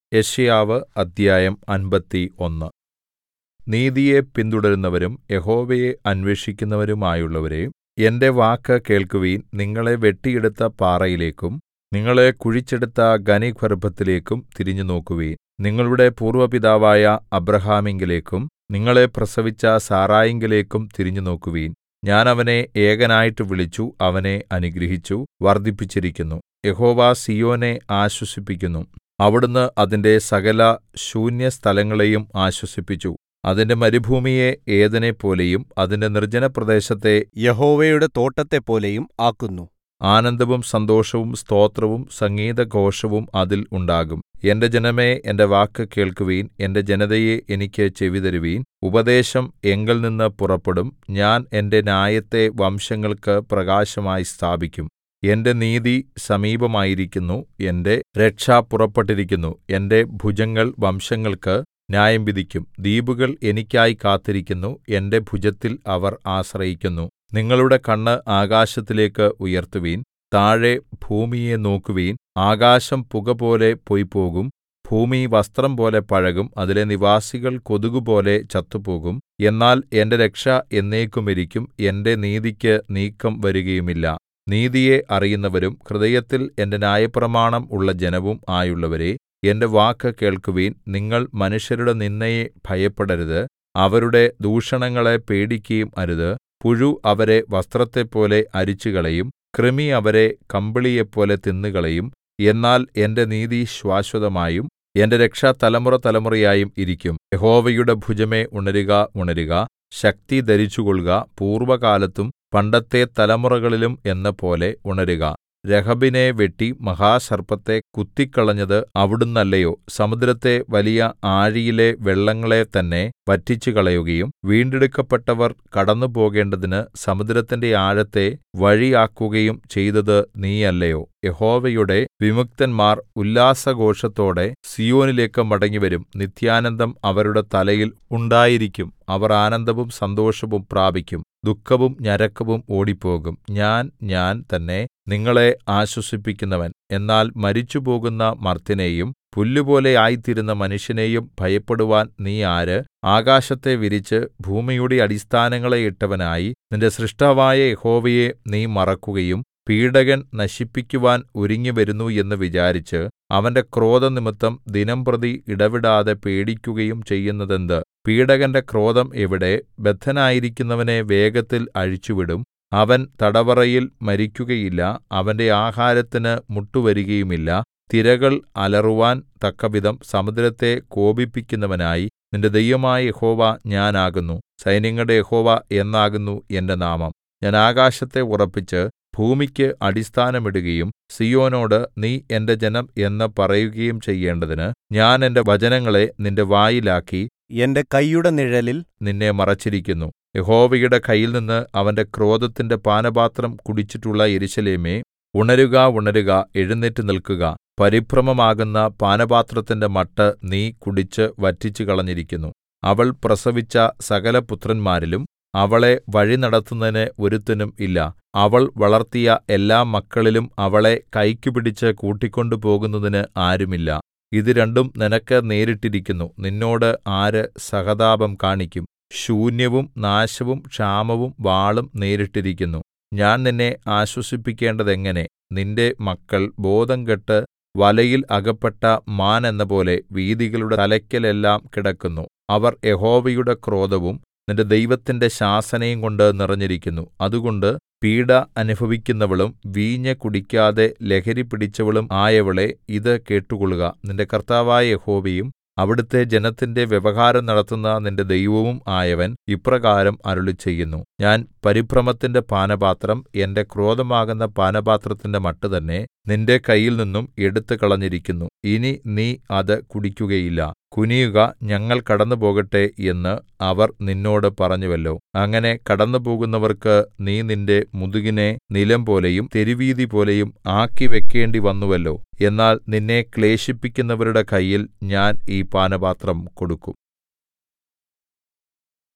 യെശയ്യാവ് അദ്ധ്യായം അമ്പത്തി ഒന്ന് നീതിയെ പിന്തുടരുന്നവരും യഹോവയെ അന്വേഷിക്കുന്നവരുമായുള്ളവരേ എന്റെ വാക്ക് കേൾക്കുവിൻ നിങ്ങളെ വെട്ടിയെടുത്ത പാറയിലേക്കും നിങ്ങളെ കുഴിച്ചെടുത്ത ഖനിഗർഭത്തിലേക്കും തിരിഞ്ഞുനോക്കുവിൻ നിങ്ങളുടെ പൂർവ്വ പിതാവായ അബ്രാഹാമിങ്കലേക്കും നിങ്ങളെ പ്രസവിച്ച സാറായിങ്കലേക്കും തിരിഞ്ഞുനോക്കുവിൻ ഞാൻ അവനെ ഏകനായിട്ട് വിളിച്ചു അവനെ അനുഗ്രഹിച്ചു വർദ്ധിപ്പിച്ചിരിക്കുന്നു യഹോവ സീയോനെ ആശ്വസിപ്പിക്കുന്നു അവിടുന്ന് അതിന്റെ സകല ശൂന്യസ്ഥലങ്ങളെയും ആശ്വസിപ്പിച്ചു അതിന്റെ മരുഭൂമിയെ ഏദെനെപ്പോലെയും അതിന്റെ നിർജ്ജനപ്രദേശത്തെ യഹോവയുടെ തോട്ടത്തെപ്പോലെയും ആക്കുന്നു ആനന്ദവും സന്തോഷവും സ്തോത്രവും സംഗീതഘോഷവും അതിൽ ഉണ്ടാകും എന്റെ ജനമേ എന്റെ വാക്ക് കേൾക്കുവിൻ എന്റെ ജനതയേ എനിക്ക് ചെവിതരുവിൻ ഉപദേശം എങ്കൽനിന്ന് പുറപ്പെടും ഞാൻ എന്റെ ന്യായത്തെ വംശങ്ങൾക്ക് പ്രകാശമായി സ്ഥാപിക്കും എന്റെ നീതി സമീപമായിരിക്കുന്നു എന്റെ രക്ഷ പുറപ്പെട്ടിരിക്കുന്നു എന്റെ ഭുജങ്ങൾ വംശങ്ങൾക്ക് ന്യായം വിധിക്കും ദ്വീപുകൾ എനിക്കായി കാത്തിരിക്കുന്നു എന്റെ ഭുജത്തിൽ അവർ ആശ്രയിക്കുന്നു നിങ്ങളുടെ കണ്ണ് ആകാശത്തിലേക്ക് ഉയർത്തുവിൻ താഴെ ഭൂമിയെ നോക്കുവിൻ ആകാശം പുകപോലെ പൊയ്പോകും ഭൂമി വസ്ത്രംപോലെ പഴകും അതിലെ നിവാസികൾ കൊതുകുപോലെ ചത്തുപോകും എന്നാൽ എന്റെ രക്ഷ എന്നേക്കും ഇരിക്കും എന്റെ നീതിക്ക് നീക്കം വരുകയുമില്ല നീതിയെ അറിയുന്നവരും ഹൃദയത്തിൽ എന്റെ ന്യായപ്രമാണം ഉള്ള ജനവും ആയുള്ളവരേ എന്റെ വാക്ക് കേൾക്കുവിൻ നിങ്ങൾ മനുഷ്യരുടെ നിന്ദയെ ഭയപ്പെടരുത് അവരുടെ ദൂഷണങ്ങളെ പേടിക്കയും അരുത് പുഴു അവരെ വസ്ത്രത്തെപ്പോലെ അരിച്ചുകളയും കൃമി അവരെ കമ്പിളിയെപ്പോലെ തിന്നുകളയും എന്നാൽ എന്റെ നീതി ശാശ്വതമായും എന്റെ രക്ഷ തലമുറതലമുറയായും ഇരിക്കും യഹോവയുടെ ഭുജമേ ഉണരുക ഉണരുക ശക്തി ധരിച്ചുകൊള്ളുക പൂർവ്വകാലത്തും പണ്ടത്തെ തലമുറകളിലും എന്നപോലെ ഉണരുക രഹബിനെ വെട്ടി മഹാസർപ്പത്തെ കുത്തിക്കളഞ്ഞത് അവിടുന്നല്ലയോ സമുദ്രത്തെ വലിയ ആഴിയിലെ വെള്ളങ്ങളെ തന്നെ വറ്റിച്ചുകളയുകയും വീണ്ടെടുക്കപ്പെട്ടവർ കടന്നുപോകേണ്ടതിന് സമുദ്രത്തിന്റെ ആഴത്തെ വഴിയാക്കുകയും ചെയ്തത് നീയല്ലയോ യഹോവയുടെ വിമുക്തന്മാർ ഉല്ലാസഘോഷത്തോടെ സീയോനിലേക്ക് മടങ്ങിവരും നിത്യാനന്ദം അവരുടെ തലയിൽ ഉണ്ടായിരിക്കും അവർ ആനന്ദവും സന്തോഷവും പ്രാപിക്കും ദുഃഖവും ഞരക്കവും ഓടിപ്പോകും ഞാൻ ഞാൻ തന്നെ നിങ്ങളെ ആശ്വസിപ്പിക്കുന്നവൻ എന്നാൽ മരിച്ചുപോകുന്ന മർത്യനെയും പുല്ലുപോലെ ആയിത്തീരുന്ന മനുഷ്യനെയും ഭയപ്പെടുവാൻ നീ ആര് ആകാശത്തെ വിരിച്ച് ഭൂമിയുടെ അടിസ്ഥാനങ്ങളെ ഇട്ടവനായി നിന്റെ സൃഷ്ടാവായ യഹോവയെ നീ മറക്കുകയും പീഡകൻ നശിപ്പിക്കുവാൻ ഒരുങ്ങിവരുന്നു എന്ന് വിചാരിച്ച് അവന്റെ ക്രോധനിമിത്തം ദിനംപ്രതി ഇടവിടാതെ പേടിക്കുകയും ചെയ്യുന്നതെന്ത് പീഡകന്റെ ക്രോധം എവിടെ ബദ്ധനായിരിക്കുന്നവനെ വേഗത്തിൽ അഴിച്ചുവിടും അവൻ തടവറയിൽ മരിക്കുകയില്ല അവന്റെ ആഹാരത്തിന് മുട്ടുവരികയുമില്ല തിരകൾ അലറുവാൻ തക്കവിധം സമുദ്രത്തെ കോപിപ്പിക്കുന്നവനായി നിന്റെ ദൈവമായ യഹോവ ഞാൻ ആകുന്നു സൈന്യങ്ങളുടെ യഹോവ എന്നാകുന്നു എന്റെ നാമം ഞാൻ ആകാശത്തെ ഉറപ്പിച്ച് ഭൂമിക്ക് അടിസ്ഥാനമിടുകയും സീയോനോട് നീ എന്റെ ജനം എന്ന് പറയുകയും ചെയ്യേണ്ടതിന് ഞാൻ എന്റെ വചനങ്ങളെ നിന്റെ വായിലാക്കി എന്റെ കൈയുടെ നിഴലിൽ നിന്നെ മറച്ചിരിക്കുന്നു യഹോവയുടെ കയ്യിൽനിന്ന് അവന്റെ ക്രോധത്തിന്റെ പാനപാത്രം കുടിച്ചിട്ടുള്ള യെരൂശലേമേ ഉണരുക ഉണരുക എഴുന്നേറ്റ് നിൽക്കുക പരിഭ്രമമാകുന്ന പാനപാത്രത്തിന്റെ മട്ട് നീ കുടിച്ച് വറ്റിച്ചു കളഞ്ഞിരിക്കുന്നു അവൾ പ്രസവിച്ച സകല പുത്രന്മാരിലും അവളെ വഴിനടത്തുന്നതിന് ഒരുത്തനും ഇല്ല അവൾ വളർത്തിയ എല്ലാ മക്കളിലും അവളെ കൈക്കുപിടിച്ച് കൂട്ടിക്കൊണ്ടു പോകുന്നതിന് ആരുമില്ല ഇത് രണ്ടും നിനക്ക് നേരിട്ടിരിക്കുന്നു നിന്നോട് ആര് സഹതാപം കാണിക്കും ശൂന്യവും നാശവും ക്ഷാമവും വാളും നേരിട്ടിരിക്കുന്നു ഞാൻ നിന്നെ ആശ്വസിപ്പിക്കേണ്ടതെങ്ങനെ നിന്റെ മക്കൾ ബോധംകെട്ട് വലയിൽ അകപ്പെട്ട മാൻ എന്നപോലെ വീഥികളുടെ തലയ്ക്കലെല്ലാം കിടക്കുന്നു അവർ യഹോവയുടെ ക്രോധവും നിന്റെ ദൈവത്തിന്റെ ശാസനയും കൊണ്ട് നിറഞ്ഞിരിക്കുന്നു അതുകൊണ്ട് പീഡ അനുഭവിക്കുന്നവളും വീഞ്ഞ് കുടിക്കാതെ ലഹരി പിടിച്ചവളും ആയവളെ ഇത് കേട്ടുകൊള്ളുക നിന്റെ കർത്താവായ യഹോവയും അവിടുത്തെ ജനത്തിന്റെ വ്യവഹാരം നടത്തുന്ന നിന്റെ ദൈവവും ആയവൻ ഇപ്രകാരം അരുളിച്ചെയ്യുന്നു ഞാൻ പരിഭ്രമത്തിന്റെ പാനപാത്രം എന്റെ ക്രോധമാകുന്ന പാനപാത്രത്തിന്റെ മട്ട് തന്നെ നിന്റെ കയ്യിൽ നിന്നും എടുത്തു കളഞ്ഞിരിക്കുന്നു ഇനി നീ അത് കുടിക്കുകയില്ല കുനിയുക ഞങ്ങൾ കടന്നുപോകട്ടെ എന്ന് അവർ നിന്നോട് പറഞ്ഞുവല്ലോ അങ്ങനെ കടന്നുപോകുന്നവർക്ക് നീ നിന്റെ മുതുകിനെ നിലംപോലെയും തെരുവീഥി പോലെയും ആക്കി വെക്കേണ്ടി വന്നുവല്ലോ എന്നാൽ നിന്നെ ക്ലേശിപ്പിക്കുന്നവരുടെ കയ്യിൽ ഞാൻ ഈ പാനപാത്രം കൊടുക്കും